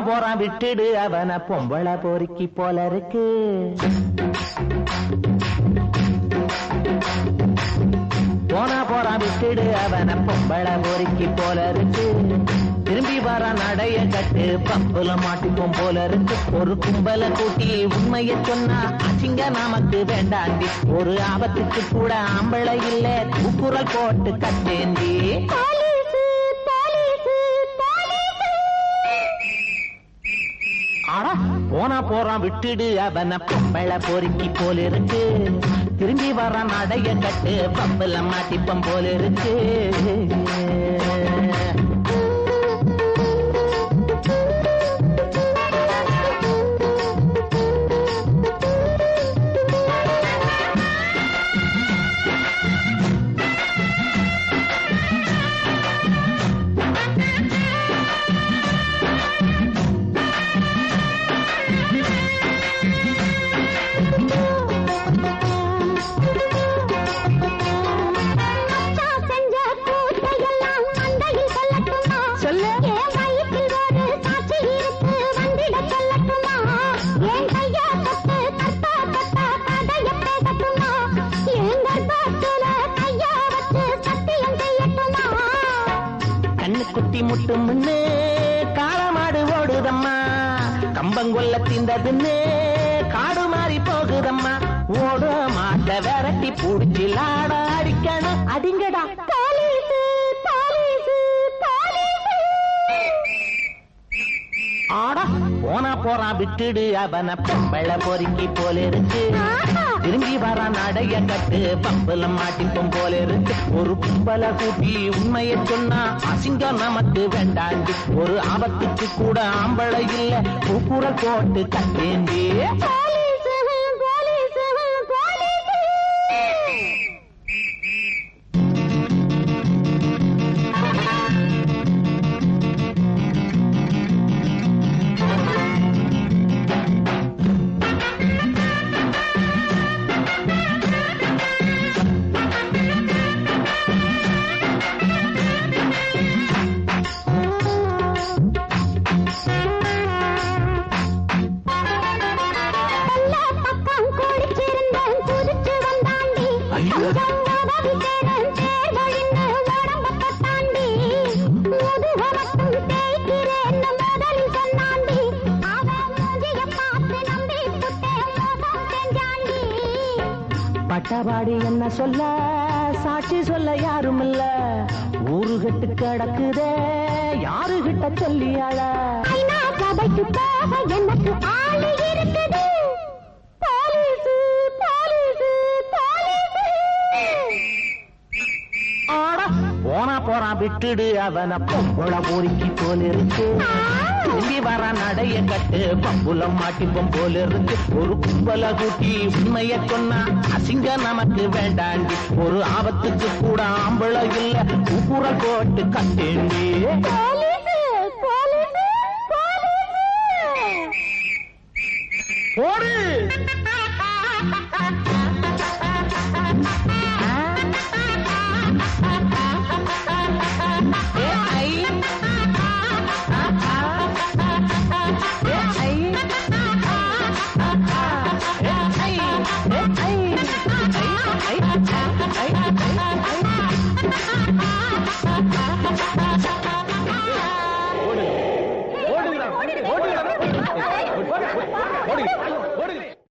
போறான் விட்டுடு அவன பொம்பளை பொறுக்கி போல இருக்கு போனா போறான் விட்டுடு அவன பொம்பளை பொறுக்கி போல இருக்கு திரும்பி வர நடைய கட்டு பம்புல மாட்டிக்கும் போல இருக்கு ஒரு கும்பல கூட்டி உண்மையை சொன்னா அசிங்க நமக்கு வேண்டாண்டி ஒரு ஆபத்துக்கு கூட ஆம்பளை இல்ல கூக்குரல் போட்டு கட்டேண்டி போலீஸு போலீஸு போலீஸு ஆனா போனா போறான் விட்டுடு அவன பொம்பளை பொறுக்கி போல இருக்கு திரும்பி வர நடைய கட்டு பம்புல மாட்டிப்பம் போல இருக்கு மச்சான் செஞ்ச கூத்தையெல்லாம் மண்டையில் சொல்லட்டுமா? சொல்லு. என் வயிற்றில் ஒரு சாட்சி இருக்கு, வந்திட சொல்லட்டுமா? என் கைய தொட்டு கற்ப தொட்ட கதைய பேசட்டுமா? என் கர்ப்பத்துல கைய வச்சு சத்தியம் செய்யட்டுமா? கண்ணு குட்டி முட்டு முன்னு காளமாடு ஓடுதம்மா கம்பங்கொல்ல திந்ததுன்னு காடு மாறி போகுதம்மா ஓட மாட்ட விரட்டி புடிச்சு லாட அடிக்கணும் அடிங்கடா போலீஸு, போலீஸு, போலீஸு. ஆடா போனா போறான் விட்டுடு அவன பொம்பளை பொறுக்கி போல இருக்கு ஆஹா. திரும்பி வர நடைய கட்டு பம்புல மாட்டிப்போம் போல இருக்கு ஒரு கும்பல கூட்டி உண்மையை சொன்னா அசிங்கம் நமக்கு வேண்டாண்டி ஒரு ஆபத்துக்கு கூட ஆம்பளை இல்ல கூக்குரல் போட்டு கட்டேண்டி போலீஸு, போலீஸு, போலீஸு. வெள்ள பக்கம் குளிச்சிருந்தேன், குதிச்சு வந்தாண்டி. ஐயோ. கொஞ்சம் உதவி தேடும், தேர் வழின்னு உடம்ப தொட்டாண்டி. முதுக மட்டும் தேய்க்கிறேன்னு முதலில் சொன்னாண்டி. அவன் மூஞ்சிய பார்த்து நம்பி புட்டேன், மோசம் செஞ்சாண்டி. பட்டபாடி என்ன சொல்ல சாட்சி சொல்ல யாரும் இல்ல ஊரு கட்டு கிடக்குதே யாரு கிட்ட சொல்லியாள ஐநா சபைக்கு போக எனக்கு ஆளு இருக்குது போலீஸு, போலீஸு, போலீஸு. ஆடா போனா போறான் விட்டுடு அவன பொம்பளை பொறுக்கி போல இருக்கு திரும்பி வர நடைய கட்டு பம்புலம் மாட்டிப்போம் போல இருக்கு ஒரு கும்பல கூட்டி உண்மைய சொன்னா அசிங்க நமக்கு வேண்டாண்டி ஒரு ஆபத்துக்கு கூட ஆம்பளை இல்ல கூக்குரல் போட்டு கட்டேண்டி போலீஸு, போலீஸு, போலீஸு. போடு